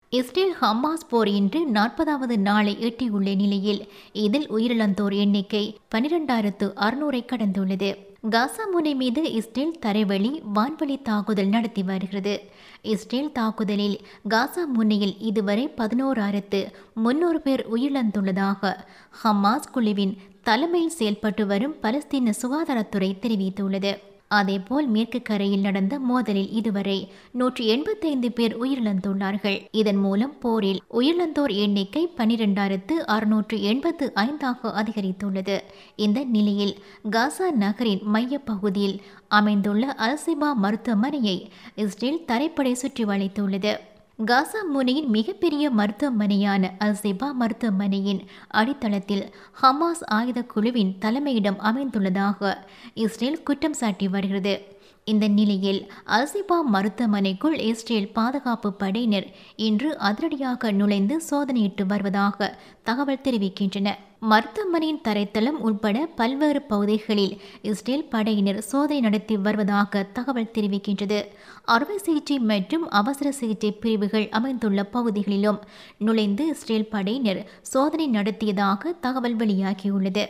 Israel Hamas போர் இன்று நாற்பதாவது நாளை எட்டியுள்ள நிலையில் இதில் உயிரிழந்தோர் எண்ணிக்கை பனிரெண்டாயிரத்து அறுநூறை கடந்துள்ளது காசா முனை மீது இஸ்ரேல் தரைவழி வான்வழி தாக்குதல் நடத்தி வருகிறது இஸ்ரேல் தாக்குதலில் காசா முனையில் இதுவரை பதினோராயிரத்து முன்னூறு பேர் உயிரிழந்துள்ளதாக ஹமாஸ் குழுவின் தலைமையில் செயல்பட்டு வரும் பலஸ்தீன சுகாதாரத்துறை தெரிவித்துள்ளது அதேபோல் மேற்கு கரையில் நடந்த மோதலில் இதுவரை நூற்றி எண்பத்தைந்து பேர் உயிரிழந்துள்ளார்கள் இதன் மூலம் போரில் உயிரிழந்தோர் எண்ணிக்கை பனிரெண்டாயிரத்து அறுநூற்று எண்பத்து ஐந்தாக அதிகரித்துள்ளது இந்த நிலையில் காசா நகரின் மையப் பகுதியில் அமைந்துள்ள அல்சிபா மருத்துவமனையை இஸ்ரேல் தரைப்படை சுற்றி வளைத்துள்ளது காசா முனையின் மிகப்பெரிய மருத்துவமனையான அல்சிபா மருத்துவமனையின் அடித்தளத்தில் ஹமாஸ் ஆயுத குழுவின் தலைமையிடம் அமைந்துள்ளதாக இஸ்ரேல் குற்றம் சாட்டி வருகிறது இந்த நிலையில் அல்சிபா மருத்துவமனைக்குள் இஸ்ரேல் பாதுகாப்பு படையினர் இன்று அதிரடியாக நுழைந்து சோதனையிட்டு வருவதாக தகவல் தெரிவிக்கின்றன மருத்துவமனையின் தரைத்தளம் உட்பட பல்வேறு பகுதிகளில் இஸ்ரேல் படையினர் சோதனை நடத்தி வருவதாக தகவல் தெரிவிக்கின்றது அறுவை சிகிச்சை மற்றும் அவசர சிகிச்சை பிரிவுகள் அமைந்துள்ள பகுதிகளிலும் நுழைந்து இஸ்ரேல் படையினர் சோதனை நடத்தியதாக தகவல் வெளியாகியுள்ளது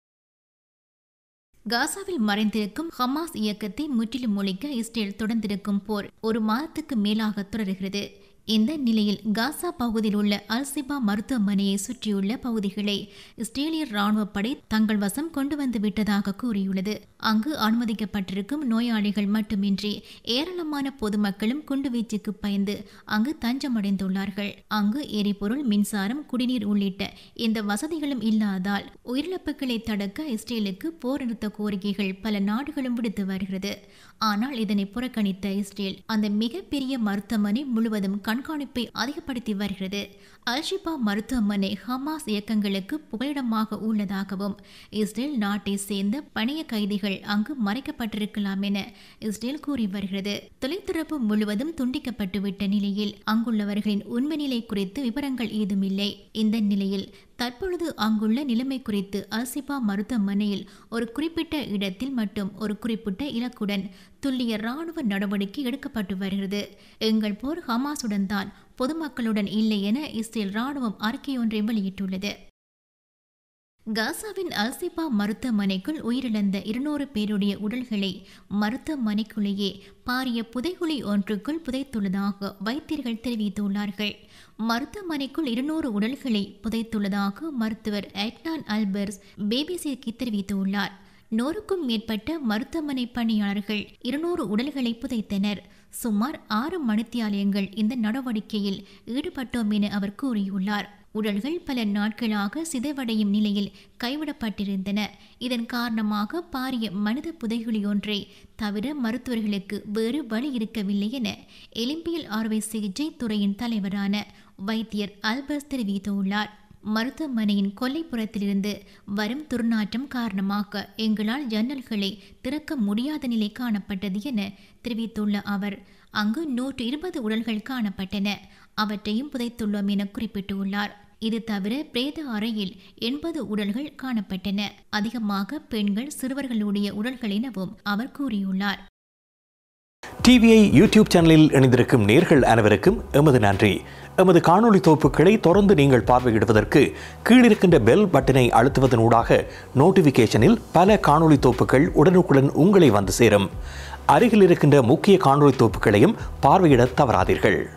காசாவில் மறைந்திருக்கும் ஹமாஸ் இயக்கத்தை முற்றிலும் ஒழிக்க இஸ்ரேல் தொடர்ந்திருக்கும் போர் ஒரு மாதத்துக்கு மேலாக தொடர்கிறது இந்த நிலையில் காசா பகுதியில் உள்ள அல்சிபா மருத்துவமனையை சுற்றியுள்ள பகுதிகளை இஸ்ரேலிய ராணுவ படை தங்கள் வசம் கொண்டு வந்து விட்டதாக கூறியுள்ளது அங்கு அனுமதிக்கப்பட்டிருக்கும் நோயாளிகள் மட்டுமின்றி ஏராளமான பொதுமக்களும் குண்டுவீச்சுக்கு பயந்து அங்கு தஞ்சமடைந்துள்ளார்கள் அங்கு எரிபொருள் மின்சாரம் குடிநீர் உள்ளிட்ட எந்த வசதிகளும் இல்லாதால் உயிரிழப்புகளை தடுக்க இஸ்ரேலுக்கு போர் நிறுத்த கோரிக்கைகள் பல நாடுகளும் விடுத்து வருகிறது ஆனால் இதனை புறக்கணித்த இஸ்ரேல் அந்த மிகப்பெரிய மருத்துவமனை முழுவதும் கண்காணிப்பை அதிகப்படுத்தி வருகிறது அல்ஷிபா மருத்துவமனை ஹமாஸ் இயக்கங்களுக்கு புகலிடமாக உள்ளதாகவும் இஸ்ரேல் நாட்டை சேர்ந்த பணைய கைதிகள் அங்கு மறைக்கப்பட்டிருக்கலாம் என இஸ்ரேல் கூறி வருகிறது தொலைத்தொடர்பு முழுவதும் துண்டிக்கப்பட்டுவிட்ட நிலையில் அங்குள்ளவர்களின் உண்மை நிலை குறித்து விவரங்கள் ஏதுமில்லை இந்த நிலையில் தற்பொழுது அங்குள்ள நிலைமை குறித்து அல்சிபா மருத்துவமனையில் ஒரு குறிப்பிட்ட இடத்தில் மட்டும் ஒரு குறிப்பிட்ட இலக்குடன் துல்லிய ராணுவ நடவடிக்கை எடுக்கப்பட்டு வருகிறது எங்கள் போர் ஹமாசுடன் தான் பொதுமக்களுடன் இல்லை என இஸ்ரேல் ராணுவம் அறிக்கையொன்றை வெளியிட்டுள்ளது காசாவின் அல்சிபா மருத்துவமனைக்குள் உயிரிழந்த இருநூறு பேருடைய உடல்களை மருத்துவமனைக்குள்ளேயே பாரிய புதைகுழி ஒன்றுக்குள் புதைத்துள்ளதாக வைத்தியர்கள் தெரிவித்துள்ளார்கள் மருத்துவமனைக்குள் இருநூறு உடல்களை புதைத்துள்ளதாக மருத்துவர் எட்னான் அல்பர்ஸ் பிபிசிக்கு தெரிவித்துள்ளார் நூறுக்கும் மேற்பட்ட மருத்துவமனை பணியாளர்கள் இருநூறு உடல்களை புதைத்தனர் சுமார் ஆறு மணித்தியாலயங்கள் இந்த நடவடிக்கையில் ஈடுபட்டோம் என அவர் கூறியுள்ளார் உடல்கள் பல நாட்களாக சிதைவடையும் நிலையில் கைவிடப்பட்டிருந்தன இதன் காரணமாக பாரிய மனித புதைகுழி ஒன்றை தவிர மருத்துவர்களுக்கு வேறு வழி இருக்கவில்லை என எலும்பியல் அறுவை சிகிச்சை துறையின் தலைவரான வைத்தியர் அல்பர்ஸ் தெரிவித்துள்ளார் மருத்துவமனையின் கொல்லைப்புறத்திலிருந்து வரும் துர்நாற்றம் காரணமாக எங்களால் ஜன்னல்களை திறக்க முடியாத நிலை காணப்பட்டது என தெரிவித்துள்ள அவர் அங்கு நூற்று இருபது உடல்கள் காணப்பட்டன அவற்றையும் புதைத்துள்ளோம் என குறிப்பிட்டுள்ளார் இது தவிர பிரேத அறையில் எண்பது உடல்கள் காணப்பட்டன அதிகமாக பெண்கள் சிறுவர்களுடைய உடல்கள் எனவும் அவர் கூறியுள்ளார் டிவிஐ யூடியூப் சேனலில் இணைந்திருக்கும் நேர்கள் அனைவருக்கும் எமது நன்றி எமது காணொளி தொகுப்புகளை தொடர்ந்து நீங்கள் பார்வையிடுவதற்கு கீழிருக்கின்ற பெல் பட்டனை அழுத்துவதனூடாக நோட்டிஃபிகேஷனில் பல காணொளி தொகுப்புகள் உடனுக்குடன் உங்களை வந்து சேரும் அருகில் இருக்கின்ற முக்கிய காணொளி தொகுப்புகளையும் பார்வையிட தவறாதீர்கள்